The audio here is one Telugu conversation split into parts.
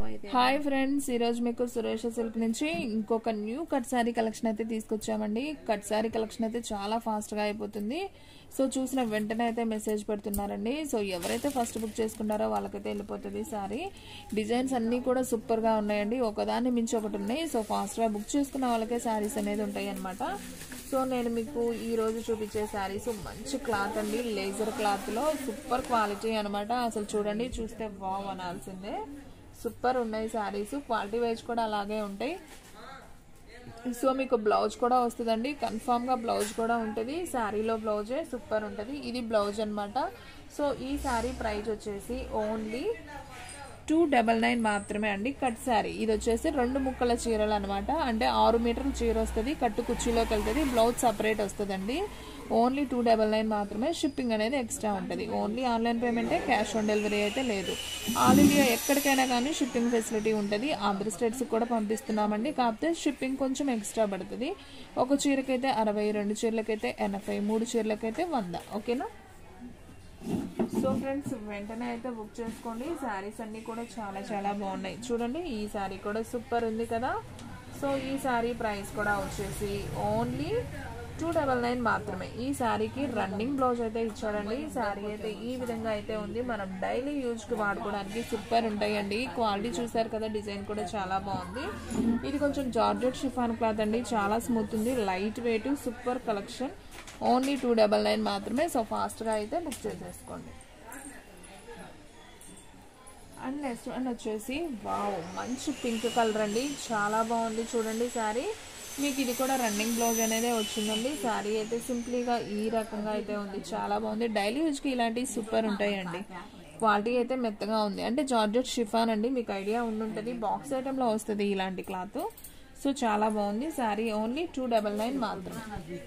అయితే హాయ్ ఫ్రెండ్స్ ఈరోజు మీకు సురేష సిల్క్ నుంచి ఇంకొక న్యూ కట్ శారీ కలెక్షన్ అయితే తీసుకొచ్చామండి కట్ శారీ కలెక్షన్ అయితే చాలా ఫాస్ట్గా అయిపోతుంది సో చూసిన వెంటనే అయితే మెసేజ్ పెడుతున్నారండి సో ఎవరైతే ఫస్ట్ బుక్ చేసుకున్నారో వాళ్ళకైతే వెళ్ళిపోతుంది శారీ డిజైన్స్ అన్నీ కూడా సూపర్గా ఉన్నాయండి ఒకదాన్ని మించి ఒకటి ఉన్నాయి సో ఫాస్ట్గా బుక్ చేసుకున్న వాళ్ళకే శారీస్ అనేది ఉంటాయి అనమాట సో నేను మీకు ఈ రోజు చూపించే శారీస్ మంచి క్లాత్ అండి లేజర్ క్లాత్లో సూపర్ క్వాలిటీ అనమాట అసలు చూడండి చూస్తే వావ్ అనాల్సిందే సూపర్ ఉన్నాయి శారీస్ క్వాలిటీ వైజ్ కూడా అలాగే ఉంటాయి సో మీకు బ్లౌజ్ కూడా వస్తుందండి కన్ఫామ్గా బ్లౌజ్ కూడా ఉంటుంది శారీలో బ్లౌజే సూపర్ ఉంటుంది ఇది బ్లౌజ్ అనమాట సో ఈ శారీ ప్రైస్ వచ్చేసి ఓన్లీ టూ డబల్ నైన్ మాత్రమే అండి కట్ శారీ ఇది వచ్చేసి రెండు ముక్కల చీరలు అనమాట అంటే ఆరు మీటర్ల చీర వస్తుంది కట్టు కుర్చీలోకి వెళ్తుంది బ్లౌజ్ సపరేట్ వస్తుందండి ఓన్లీ టూ డబల్ నైన్ మాత్రమే షిప్పింగ్ అనేది ఎక్స్ట్రా ఉంటుంది ఓన్లీ ఆన్లైన్ పేమెంటే క్యాష్ ఆన్ డెలివరీ అయితే లేదు ఆల్ ఇండియా ఎక్కడికైనా కానీ షిప్పింగ్ ఫెసిలిటీ ఉంటుంది ఆంధ్ర స్టేట్స్కి కూడా పంపిస్తున్నామండి కాకపోతే షిప్పింగ్ కొంచెం ఎక్స్ట్రా పడుతుంది ఒక చీరకైతే అరవై రెండు చీరలకైతే ఎనభై మూడు చీరలకైతే వంద ఓకేనా సో ఫ్రెండ్స్ వెంటనే అయితే బుక్ చేసుకోండి శారీస్ అన్నీ కూడా చాలా చాలా బాగున్నాయి చూడండి ఈ శారీ కూడా సూపర్ ఉంది కదా సో ఈ శారీ ప్రైస్ కూడా వచ్చేసి ఓన్లీ టూ డబల్ నైన్ మాత్రమే ఈ శారీకి రన్నింగ్ బ్లౌజ్ అయితే ఇచ్చాడండి ఈ శారీ అయితే ఈ విధంగా అయితే ఉంది మనం డైలీ యూజ్కి వాడుకోవడానికి సూపర్ ఉంటాయండి క్వాలిటీ చూసారు కదా డిజైన్ కూడా చాలా బాగుంది ఇది కొంచెం జార్జెట్ షిఫాన్ క్లాత్ అండి చాలా స్మూత్ ఉంది light weight super collection only two double nine మాత్రమే సో ఫాస్ట్గా అయితే బుక్ చేసేసుకోండి అండ్ నెక్స్ట్ వన్ వచ్చేసి వావ్ మంచి పింక్ కలర్ అండి చాలా బాగుంది చూడండి శారీ మీకు ఇది కూడా రన్నింగ్ బ్లౌజ్ అనేది వచ్చిందండి శారీ అయితే సింప్లీగా ఈ రకంగా అయితే ఉంది చాలా బాగుంది డైలీ యూజ్కి ఇలాంటివి సూపర్ ఉంటాయండి క్వాలిటీ అయితే మెత్తగా ఉంది అంటే జార్జెట్ షిఫాన్ అండి మీకు ఐడియా ఉండుంటుంది బాక్స్ ఐటెంలో వస్తుంది ఇలాంటి క్లాత్ సో చాలా బాగుంది sari only two double nine మాత్రమే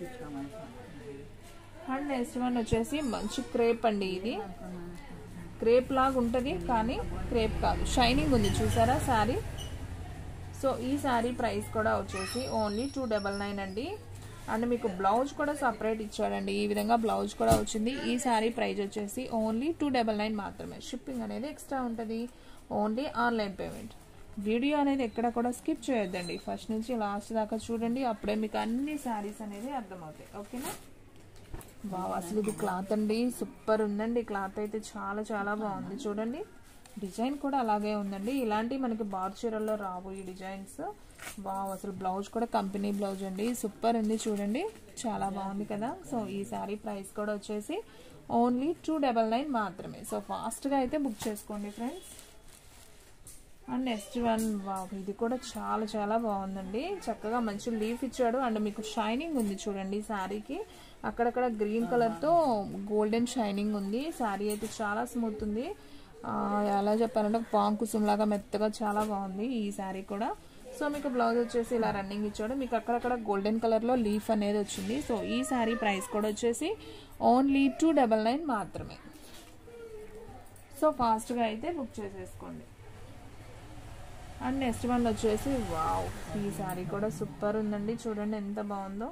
అండ్ నెక్స్ట్ వన్ వచ్చేసి మంచి క్రేప్ అండి ఇది క్రేప్ లాగా ఉంటుంది కానీ క్రేప్ కాదు షైనింగ్ ఉంది చూసారా శారీ సో ఈ శారీ ప్రైస్ కూడా వచ్చేసి ఓన్లీ టూ డబల్ నైన్ అండి అండ్ మీకు బ్లౌజ్ కూడా సపరేట్ ఇచ్చాడండి ఈ విధంగా బ్లౌజ్ కూడా వచ్చింది ఈ శారీ ప్రైస్ వచ్చేసి ఓన్లీ టూ డబల్ నైన్ మాత్రమే షిప్పింగ్ అనేది ఎక్స్ట్రా ఉంటుంది ఓన్లీ ఆన్లైన్ పేమెంట్ వీడియో అనేది ఎక్కడ కూడా స్కిప్ చేయొద్దండి ఫస్ట్ నుంచి లాస్ట్ దాకా చూడండి అప్పుడే మీకు అన్ని శారీస్ అనేది అర్థమవుతాయి ఓకేనా బాగా అసలు ఇది క్లాత్ అండి సూపర్ ఉందండి క్లాత్ అయితే చాలా చాలా బాగుంది చూడండి డిజైన్ కూడా అలాగే ఉందండి ఇలాంటి మనకి బార్ చీరల్లో రావు ఈ డిజైన్స్ బాగా అసలు బ్లౌజ్ కూడా కంపెనీ బ్లౌజ్ అండి సూపర్ ఉంది చూడండి చాలా బాగుంది కదా సో ఈ సారీ ప్రైస్ కూడా వచ్చేసి ఓన్లీ టూ డబల్ నైన్ మాత్రమే సో ఫాస్ట్గా అయితే బుక్ చేసుకోండి friends and next one wow ఇది కూడా చాలా చాలా బాగుందండి చక్కగా మంచి లీఫ్ ఇచ్చాడు అండ్ మీకు షైనింగ్ ఉంది చూడండి శారీకి అక్కడక్కడ గ్రీన్ కలర్తో గోల్డెన్ షైనింగ్ ఉంది శారీ అయితే చాలా స్మూత్ ఉంది ఎలా చెప్పాలంటే పాంగ్ కుసుమ్ లాగా మెత్తగా చాలా బాగుంది ఈ శారీ కూడా సో మీకు బ్లౌజ్ వచ్చేసి ఇలా రన్నింగ్ ఇచ్చాడు మీకు అక్కడక్కడ గోల్డెన్ కలర్లో లీఫ్ అనేది వచ్చింది సో ఈ శారీ ప్రైస్ కూడా వచ్చేసి ఓన్లీ టూ డబల్ నైన్ మాత్రమే సో ఫాస్ట్గా అయితే బుక్ చేసేసుకోండి అండ్ నెక్స్ట్ వన్ వచ్చేసి వావ్ ఈ శారీ కూడా సూపర్ ఉందండి చూడండి ఎంత బాగుందో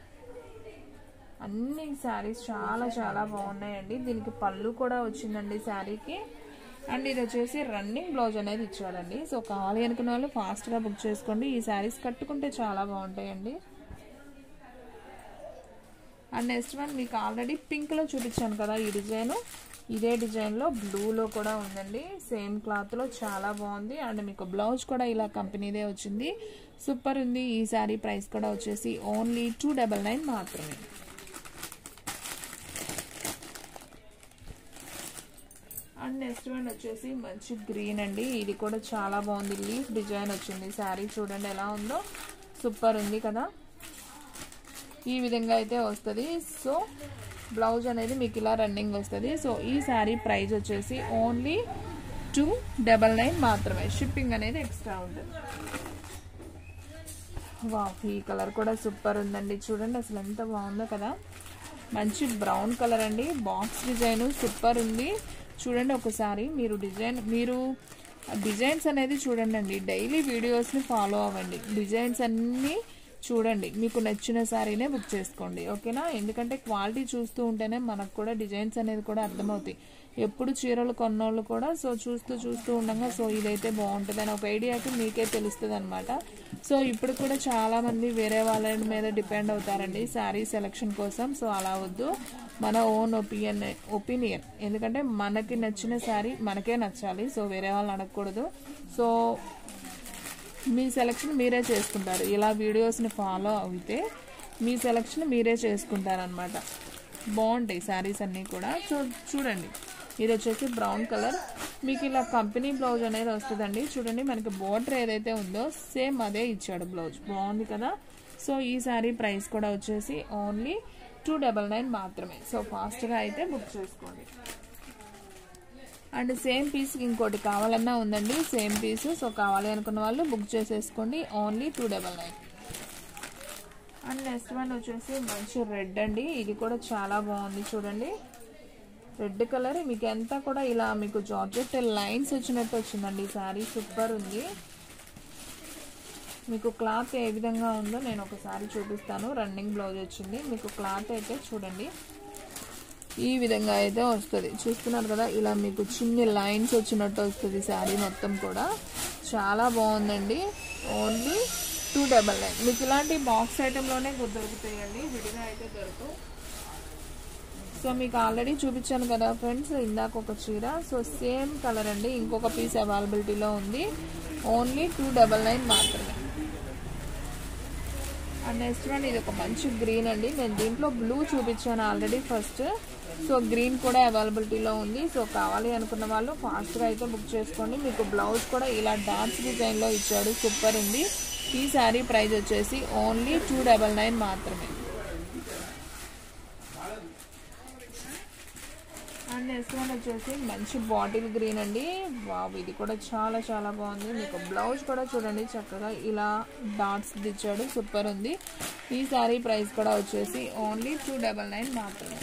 అన్ని శారీస్ చాలా చాలా బాగున్నాయండి దీనికి పళ్ళు కూడా వచ్చిందండి శారీకి అండ్ ఇది వచ్చేసి రన్నింగ్ బ్లౌజ్ అనేది ఇచ్చాడండి సో కావాలి అనుకున్న వాళ్ళు ఫాస్ట్గా బుక్ చేసుకోండి ఈ శారీస్ కట్టుకుంటే చాలా బాగుంటాయండి అండ్ నెక్స్ట్ వన్ మీకు ఆల్రెడీ పింక్లో చూపించాను కదా ఈ డిజైన్ ఇదే డిజైన్లో బ్లూలో కూడా ఉందండి సేమ్ క్లాత్లో చాలా బాగుంది అండ్ మీకు బ్లౌజ్ కూడా ఇలా కంపెనీదే వచ్చింది సూపర్ ఉంది ఈ శారీ ప్రైస్ కూడా వచ్చేసి ఓన్లీ టూ డబల్ నైన్ మాత్రమే అండ్ నెక్స్ట్ వన్ వచ్చేసి మంచి గ్రీన్ అండి ఇది కూడా చాలా బాగుంది లీఫ్ డిజైన్ వచ్చింది శారీ చూడండి ఎలా ఉందో సూపర్ ఉంది కదా ఈ విధంగా అయితే వస్తుంది సో బ్లౌజ్ అనేది మీకు ఇలా రన్నింగ్ వస్తుంది సో ఈ శారీ ప్రైస్ వచ్చేసి ఓన్లీ టూ డబల్ నైన్ మాత్రమే షిప్పింగ్ అనేది ఎక్స్ట్రా ఉంటుంది వా ఈ కలర్ కూడా సూపర్ ఉందండి చూడండి అసలు ఎంత బాగుందో కదా మంచి బ్రౌన్ కలర్ అండి బాక్స్ డిజైన్ సూపర్ ఉంది చూడండి ఒకసారి మీరు డిజైన్ మీరు డిజైన్స్ అనేది చూడండి అండి డైలీ వీడియోస్ని ఫాలో అవ్వండి డిజైన్స్ అన్నీ చూడండి మీకు నచ్చిన శారీనే బుక్ చేసుకోండి ఓకేనా ఎందుకంటే క్వాలిటీ చూస్తూ ఉంటేనే మనకు కూడా డిజైన్స్ అనేది కూడా అర్థమవుతాయి ఎప్పుడు చీరలు కొన్నోళ్ళు కూడా సో చూస్తూ చూస్తూ ఉండగా సో ఇదైతే బాగుంటుంది అని ఒక ఐడియాకి మీకే తెలుస్తుంది అనమాట సో ఇప్పుడు కూడా చాలా మంది వేరే వాళ్ళ మీద డిపెండ్ అవుతారండి శారీ సెలెక్షన్ కోసం సో అలా వద్దు మన ఓన్ ఒపీనియన్ ఒపీనియన్ ఎందుకంటే మనకి నచ్చిన శారీ మనకే నచ్చాలి సో వేరే వాళ్ళని అడగకూడదు సో మీ సెలెక్షన్ మీరే చేసుకుంటారు ఇలా వీడియోస్ని ఫాలో అయితే మీ సెలెక్షన్ మీరే చేసుకుంటారనమాట బాగుంటాయి శారీస్ అన్నీ కూడా సో చూడండి ఇది వచ్చేసి బ్రౌన్ కలర్ మీకు ఇలా కంపెనీ బ్లౌజ్ అనేది వస్తుందండి చూడండి మనకి బోర్డర్ ఏదైతే ఉందో సేమ్ అదే ఇచ్చాడు బ్లౌజ్ బాగుంది కదా సో ఈ శారీ ప్రైస్ కూడా వచ్చేసి ఓన్లీ టూ డబల్ నైన్ మాత్రమే సో ఫాస్ట్గా అయితే బుక్ చేసుకోండి అండ్ సేమ్ పీస్ ఇంకోటి కావాలన్నా ఉందండి సేమ్ పీస్ సో కావాలి అనుకున్న వాళ్ళు బుక్ చేసేసుకోండి only two double nine and next one వచ్చేసి మంచి రెడ్ అండి ఇది కూడా చాలా బాగుంది చూడండి రెడ్ కలర్ మీకు ఎంత కూడా ఇలా మీకు జార్జెట్ లైన్స్ వచ్చినట్టు వచ్చిందండి ఈ శారీ సూపర్ ఉంది మీకు క్లాత్ ఏ విధంగా ఉందో నేను ఒకసారి చూపిస్తాను రన్నింగ్ బ్లౌజ్ వచ్చింది మీకు క్లాత్ అయితే చూడండి ఈ విధంగా అయితే వస్తుంది చూస్తున్నారు కదా ఇలా మీకు చిన్ని లైన్స్ వచ్చినట్టు వస్తుంది శారీ మొత్తం కూడా చాలా బాగుందండి ఓన్లీ టూ డబల్ నైన్ మీకు ఇలాంటి బాక్స్ ఐటెంలోనే దొరుకుతాయండి విడిగా అయితే దొరకవు సో మీకు ఆల్రెడీ చూపించాను కదా ఫ్రెండ్స్ ఇందాక ఒక చీర సో సేమ్ కలర్ అండి ఇంకొక పీస్ అవైలబిలిటీలో ఉంది ఓన్లీ టూ డబల్ నైన్ మాత్రమే అండ్ నెక్స్ట్ వన్ ఇది ఒక మంచి గ్రీన్ అండి నేను దీంట్లో బ్లూ చూపించాను ఆల్రెడీ ఫస్ట్ సో గ్రీన్ కూడా అవైలబిలిటీలో ఉంది సో కావాలి అనుకున్న వాళ్ళు ఫాస్ట్గా అయితే బుక్ చేసుకోండి మీకు బ్లౌజ్ కూడా ఇలా డాన్స్ డిజైన్లో ఇచ్చాడు సూపర్ ఉంది ఈ శారీ ప్రైస్ వచ్చేసి ఓన్లీ టూ డబల్ నైన్ మాత్రమే అండ్ నెక్స్ట్ వన్ వచ్చేసి మంచి బాటిల్ గ్రీన్ అండి వావ్ ఇది కూడా చాలా చాలా బాగుంది మీకు బ్లౌజ్ కూడా చూడండి చక్కగా ఇలా డాట్స్ దిచ్చాడు సూపర్ ఉంది ఈ శారీ ప్రైస్ కూడా వచ్చేసి ఓన్లీ టూ డబల్ నైన్ మాత్రమే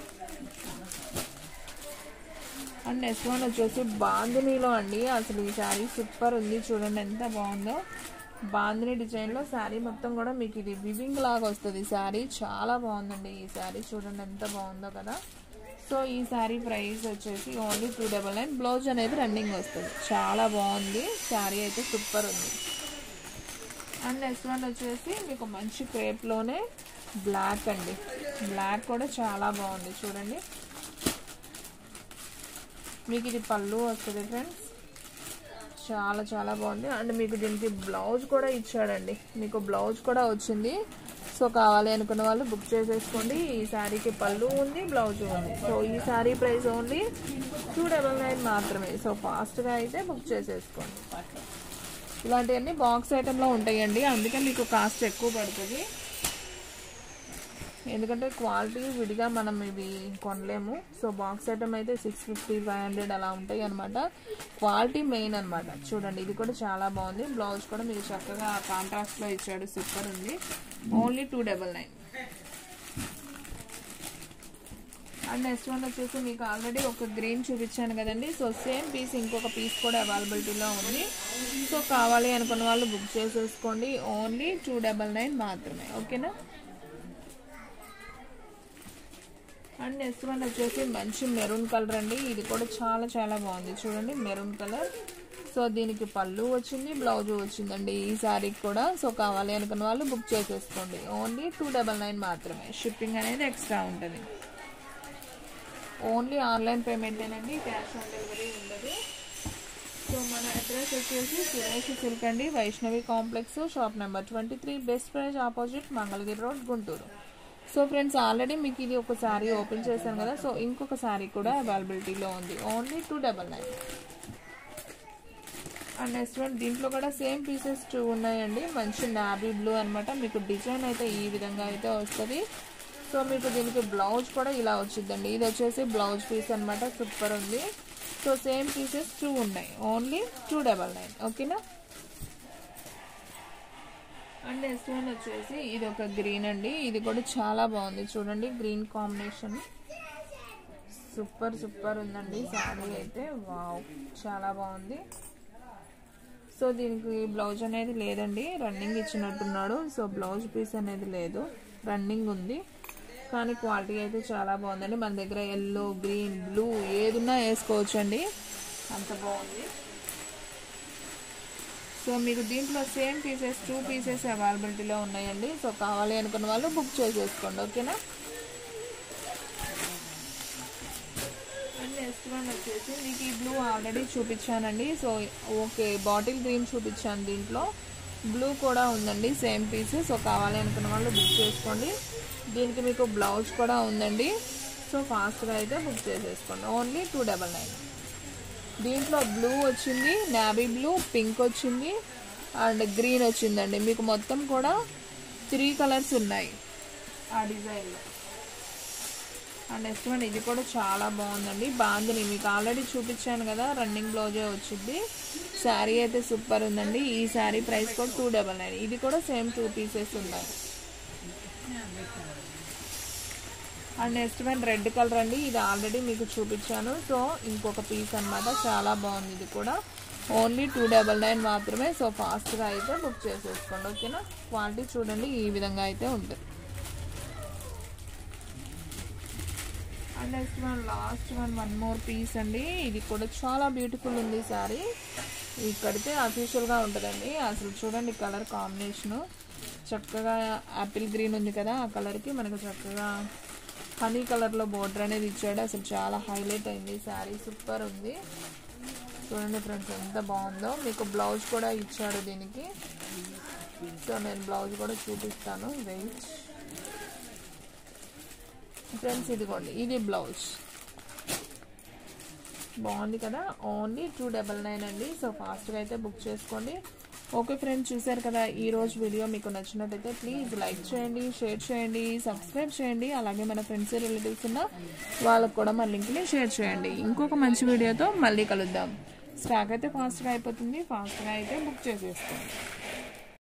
అండ్ నెక్స్ట్ వన్ వచ్చేసి బాందినీలో అండి అసలు ఈ శారీ సూపర్ ఉంది చూడండి ఎంత బాగుందో బాందిని డిజైన్లో శారీ మొత్తం కూడా మీకు ఇది వివింగ్ లాగా వస్తుంది శారీ చాలా బాగుందండి ఈ శారీ చూడండి ఎంత బాగుందో కదా సో ఈ శారీ ప్రైస్ వచ్చేసి only two double nine blouse అనేది రన్నింగ్ వస్తుంది చాలా బాగుంది శారీ అయితే సూపర్ ఉంది అండ్ నెక్స్ట్ వన్ వచ్చేసి మీకు మంచి క్రేప్లోనే బ్లాక్ అండి బ్లాక్ కూడా చాలా బాగుంది చూడండి మీకు ఇది పళ్ళు వస్తుంది ఫ్రెండ్స్ చాలా చాలా బాగుంది అండ్ మీకు దీనికి బ్లౌజ్ కూడా ఇచ్చాడండి మీకు బ్లౌజ్ కూడా వచ్చింది సో కావాలి అనుకున్న వాళ్ళు బుక్ చేసేసుకోండి ఈ శారీకి పళ్ళు ఉంది బ్లౌజ్ ఉంది సో ఈ sari price only two double nine మాత్రమే సో ఫాస్ట్గా అయితే బుక్ చేసేసుకోండి ఇలాంటివన్నీ బాక్స్ ఐటెంలో ఉంటాయండి అందుకే మీకు కాస్ట్ ఎక్కువ పడుతుంది ఎందుకంటే క్వాలిటీ విడిగా మనం ఇవి కొనలేము సో బాక్స్ ఐటమ్ అయితే సిక్స్ ఫిఫ్టీ ఫైవ్ హండ్రెడ్ అలా ఉంటాయి అనమాట క్వాలిటీ మెయిన్ అనమాట చూడండి ఇది కూడా చాలా బాగుంది బ్లౌజ్ కూడా మీకు చక్కగా కాంట్రాస్ట్లో ఇచ్చాడు సూపర్ ఉంది only two double nine and next one వచ్చేసి మీకు ఆల్రెడీ ఒక గ్రీన్ చూపించాను కదండి సో సేమ్ పీస్ ఇంకొక పీస్ కూడా అవైలబిలిటీలో ఉంది సో కావాలి అనుకున్న వాళ్ళు బుక్ చేసేసుకోండి ఓన్లీ టూ డబల్ నైన్ మాత్రమే ఓకేనా అండ్ నెక్స్ట్ వన్ వచ్చేసి మంచి మెరూన్ కలర్ అండి ఇది కూడా చాలా చాలా బాగుంది చూడండి మెరూన్ కలర్ సో దీనికి పళ్ళు వచ్చింది బ్లౌజ్ వచ్చిందండి ఈ శారీకి కూడా సో కావాలి అనుకున్న వాళ్ళు బుక్ చేసేసుకోండి ఓన్లీ టూ డబల్ నైన్ మాత్రమే షిప్పింగ్ అనేది ఎక్స్ట్రా ఉంటుంది ఓన్లీ ఆన్లైన్ పేమెంటేనండి క్యాష్ ఆన్ డెలివరీ ఉండదు సో మన అడ్రస్ వచ్చేసి సురేష్ సిల్క్ అండి Vaishnavi complex shop number twenty three best price opposite Mangalagiri road Guntur so friends already మీకు ఇది ఒక శారీ ఓపెన్ చేశాను కదా సో ఇంకొక శారీ కూడా అవైలబిలిటీలో ఉంది only two double nine and next one దీంట్లో కూడా సేమ్ పీసెస్ టూ ఉన్నాయండి మంచి నాబీ బ్లూ అనమాట మీకు డిజైన్ అయితే ఈ విధంగా అయితే వస్తుంది సో మీకు దీనికి బ్లౌజ్ కూడా ఇలా వచ్చిందండి ఇది వచ్చేసి బ్లౌజ్ పీస్ అనమాట సూపర్ ఉంది సో సేమ్ పీసెస్ టూ ఉన్నాయి ఓన్లీ టూ డబల్ నైన్ ఓకేనా అండ్ నెక్స్ట్ వన్ వచ్చేసి ఇది ఒక గ్రీన్ అండి ఇది కూడా చాలా బాగుంది చూడండి గ్రీన్ కాంబినేషన్ సూపర్ సూపర్ ఉందండి శారీ అయితే వావ్ చాలా బాగుంది సో దీనికి బ్లౌజ్ అనేది లేదండి రన్నింగ్ ఇచ్చినట్టున్నాడు సో బ్లౌజ్ పీస్ అనేది లేదు రన్నింగ్ ఉంది కానీ క్వాలిటీ అయితే చాలా బాగుందండి మన దగ్గర ఎల్లో గ్రీన్ బ్లూ ఏదున్నా వేసుకోవచ్చు అండి అంత బాగుంది సో మీకు దీంట్లో సేమ్ పీసెస్ టూ పీసెస్ అవైలబిలిటీలో ఉన్నాయండి సో కావాలి అనుకున్న వాళ్ళు బుక్ చేసేసుకోండి ఓకేనా అండ్ నెక్స్ట్ వన్ వచ్చేసి మీకు ఈ బ్లూ ఆల్రెడీ చూపించానండి సో ఓకే బాటిల్ గ్రీన్ చూపించాను దీంట్లో బ్లూ కూడా ఉందండి సేమ్ పీస్ సో కావాలి అనుకున్న వాళ్ళు బుక్ చేసుకోండి దీనికి మీకు బ్లౌజ్ కూడా ఉందండి సో ఫాస్ట్గా అయితే బుక్ చేసేసుకోండి ఓన్లీ టూ డబల్ నైన్ దీంట్లో బ్లూ వచ్చింది నావీ బ్లూ పింక్ వచ్చింది అండ్ గ్రీన్ వచ్చిందండి మీకు మొత్తం కూడా త్రీ కలర్స్ ఉన్నాయి ఆ డిజైన్లో అండ్ నెక్స్ట్ వన్ ఇది కూడా చాలా బాగుందండి బాగుంది మీకు ఆల్రెడీ చూపించాను కదా రన్నింగ్ బ్లౌజే వచ్చింది శారీ అయితే సూపర్ ఉందండి ఈ శారీ ప్రైస్ కూడా టూ డబల్ నైన్ ఇది కూడా సేమ్ టూ పీసెస్ ఉన్నాయి and next one red colour అండి ఇది ఆల్రెడీ మీకు చూపించాను సో ఇంకొక పీస్ అనమాట చాలా బాగుంది ఇది కూడా ఓన్లీ టూ డబల్ నైన్ మాత్రమే సో ఫాస్ట్గా అయితే బుక్ చేసేసుకోండి ఓకేనా క్వాలిటీ చూడండి ఈ విధంగా అయితే ఉంటుంది and next one last one one more piece అండి ఇది కూడా చాలా బ్యూటిఫుల్ ఉంది సారీ ఇక్కడితే అఫీషియల్గా ఉంటుందండి అసలు చూడండి కలర్ కాంబినేషను చక్కగా యాపిల్ గ్రీన్ ఉంది కదా ఆ కలర్కి మనకు చక్కగా హనీ కలర్లో బోర్డర్ అనేది ఇచ్చాడు అసలు చాలా హైలైట్ అయింది శారీ సూపర్ ఉంది చూడండి ఫ్రెండ్స్ ఎంత బాగుందో మీకు బ్లౌజ్ కూడా ఇచ్చాడు దీనికి సో నేను బ్లౌజ్ కూడా చూపిస్తాను వెయిట్ ఫ్రెండ్స్ ఇదిగోండి ఇది బ్లౌజ్ బాగుంది కదా ఓన్లీ టూ డబల్ నైన్ అండి సో ఫాస్ట్గా అయితే బుక్ చేసుకోండి ఓకే ఫ్రెండ్స్ చూసారు కదా ఈ రోజు వీడియో మీకు నచ్చినట్టయితే ప్లీజ్ లైక్ చేయండి షేర్ చేయండి సబ్స్క్రైబ్ చేయండి అలాగే మన ఫ్రెండ్స్ రిలేటివ్స్ ఉన్న వాళ్ళకు కూడా మన లింక్ని షేర్ చేయండి ఇంకొక మంచి వీడియోతో మళ్ళీ కలుద్దాం స్టాక్ అయితే ఫాస్ట్గా అయిపోతుంది ఫాస్ట్గా అయితే బుక్ చేసేసుకోండి